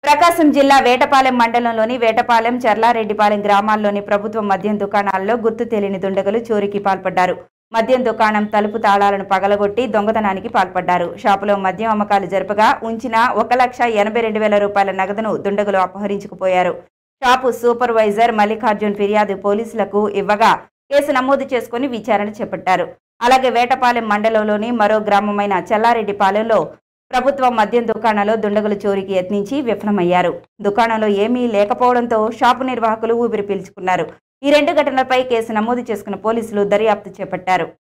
ప్రకాశం జిల్లా వేటపాలెం మండలంలోని వేటపాలెం చర్లారెడ్డిపాలెం గ్రామాల్లోని ప్రభుత్వ మద్యం దుకాణాల్లో గుర్తు తెలియని దుండగులు చోరీకి పాల్పడ్డారు మద్యం దుకాణం తలుపు తాళాలను పగలగొట్టి దొంగతనానికి పాల్పడ్డారు షాపులో మద్యం అమ్మకాలు జరపగా ఉంచిన ఒక లక్ష ఎనభై రెండు వేల రూపాయల నగదును దుండగులు అపహరించుకుపోయారు షాపు సూపర్వైజర్ మల్లికార్జున్ ఫిర్యాదు పోలీసులకు ఇవ్వగా కేసు నమోదు చేసుకుని విచారణ చేపట్టారు అలాగే వేటపాలెం మండలంలోని మరో గ్రామమైన చెల్లారెడ్డిపాలెంలో ప్రభుత్వ మద్యం దుకాణంలో దుండగులు చోరీకి యత్నించి విఫలమయ్యారు దుకాణంలో ఏమీ లేకపోవడంతో షాపు నిర్వాహకులు ఊపిరి పీల్చుకున్నారు ఈ రెండు ఘటనలపై కేసు నమోదు చేసుకున్న పోలీసులు దర్యాప్తు చేపట్టారు